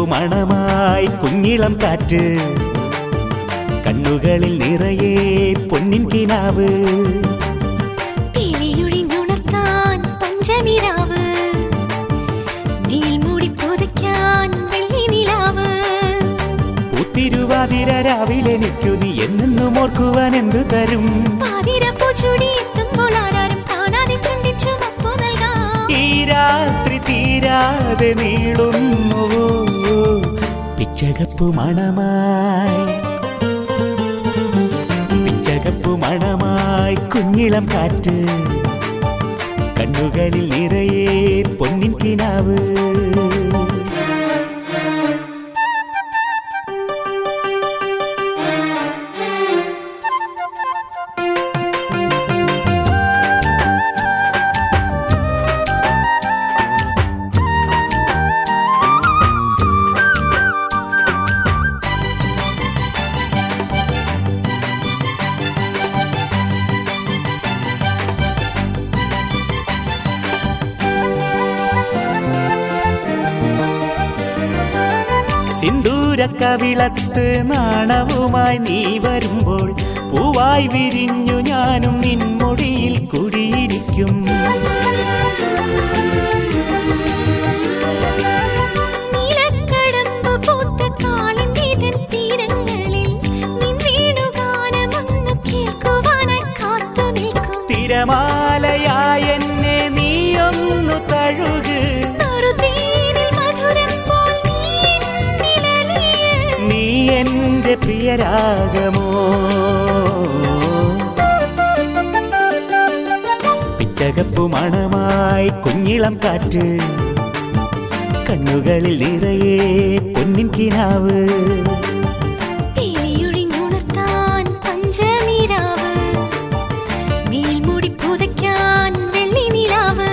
മണമായി കുഞ്ഞിളം കാറ്റ് കണ്ണുകളിൽ നിറയെ പൊന്നിൻ കിനാവ് പീലിയൊഴിഞ്ഞുണർത്താൻ പഞ്ചമിരാവ് നീൽമൂടി പുതയ്ക്കാൻ വെള്ളി നിലാവ് പൂത്തിരുവാതിര രാവിലെ നിൽക്കു നീ എന്നെന്നും ഓർക്കുവാൻ എന്തു തരും പാതിര പൂച്ചൂടി എത്തുമ്പോൾ ആരാരും കാണാതെ ചുണ്ടി ചുമപ്പു നൽകാം ഈ രാത്രി തീരാതെ നീളുന്നുവോ പിച്ചകപ്പു മണമായി പിച്ചകപ്പു മണമായി കുഞ്ഞിളം കാറ്റ് കണ്ണുകളിൽ നിറയെ പൊന്നിൻ കിനാവ് സിന്ദൂരക്കവിളത്ത് നാണവുമായി നീ വരുമ്പോൾ പൂവായി വിരിഞ്ഞു ഞാനും നിൻമുടിയിൽ കുടിയിരിക്കും നീലക്കടമ്പ് പൂത്ത കാളിന്തിതൻ തീരങ്ങളിൽ നിൻ വീണുഗാനമൊന്നു കേൾക്കുവാനായി കാത്തു നിൽക്കും തിരമാലയായ എന്നെ നീയൊന്നു തഴുക് നറുതേനിൽ മധുരം പോൽ നീ എന്നിലലിയ്. നീ എന്റെ പ്രിയരാഗമോ പിച്ചകപ്പു മണമായി കുഞ്ഞിളം കാറ്റ് കണ്ണുകളിൽ നിറയെ പൊന്നിൻ കിനാവ് പീലിയൊഴിഞ്ഞുണർത്താൻ പഞ്ചമിരാവ് നീൽമുടി പുതയ്ക്കാൻ വെള്ളി നിലാവ്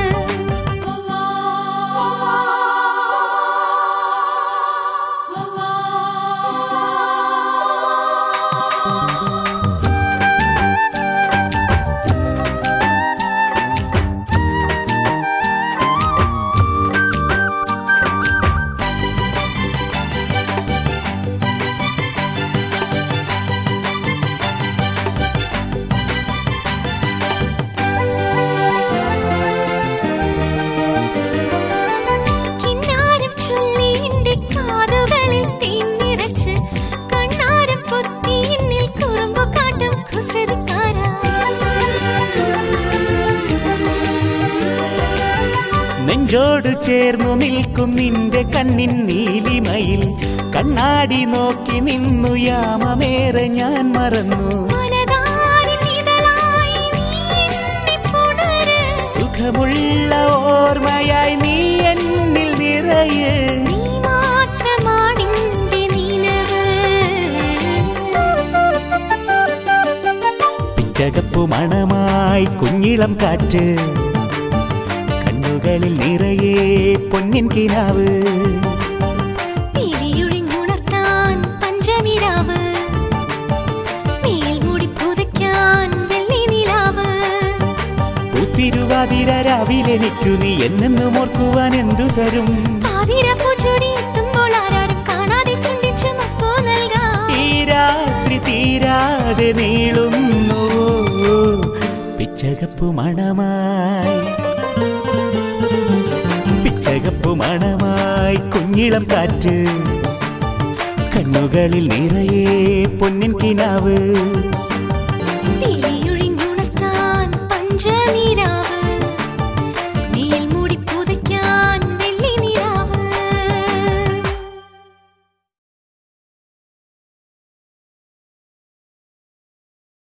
കിന്നാരം ചൊല്ലി എന്റെ കാതുകളിൽ തേൻ നിറച്ച് കണ്ണാരം പൊത്തി എന്നിൽ കുറുമ്പു കാട്ടും കുസൃതിക്കാരാ നെഞ്ചോട് ചേർന്നു നിൽക്കും നിന്റെ കണ്ണിൻ നീലിമയിൽ കണ്ണാടി നോക്കി നിന്നു യാമമേറെ ഞാൻ മറന്നു മനതാരിൽ ഇതളായി നീ എന്നെ പുണര്. സുഖമുള്ള ഓർമ്മയായി നീ എന്നിൽ നിറയെ നീ മാത്രമാണെന്റെ നിലവ്. പിച്ചകപ്പു മണമായി കുഞ്ഞിളം കാറ്റ് കണ്ണുകളിൽ നിറയെ പൊന്നിൻ കിനാവ് പിലിയൊഴിഞ്ഞുണർത്താൻ പഞ്ചമിരാവ്. മേൽമൂടി പുതയ്ക്കാൻ വെള്ളി നിലാവ്. പൂത്തിരുവാതിര രാവിലെ നിൽക്കു നീ എന്നെന്നും ഓർക്കുവാൻ എന്തു തരും പാതിര പൂച്ചൂടി എത്തുമ്പോൾ ആരാരും കാണാതെ ചുണ്ടി ചുമപ്പു നൽകാം. ഈ രാത്രി തീരാതെ നീളുന്നു പിച്ചകപ്പു മണമായി പിച്ചകപ്പു മണമായി കുഞ്ഞിളം കാറ്റ് കണ്ണുകളിൽ നിറയെ പൊന്നിൻ കിനാവ് പിലിയൊഴിഞ്ഞുണർത്താൻ പഞ്ചമിരാവ്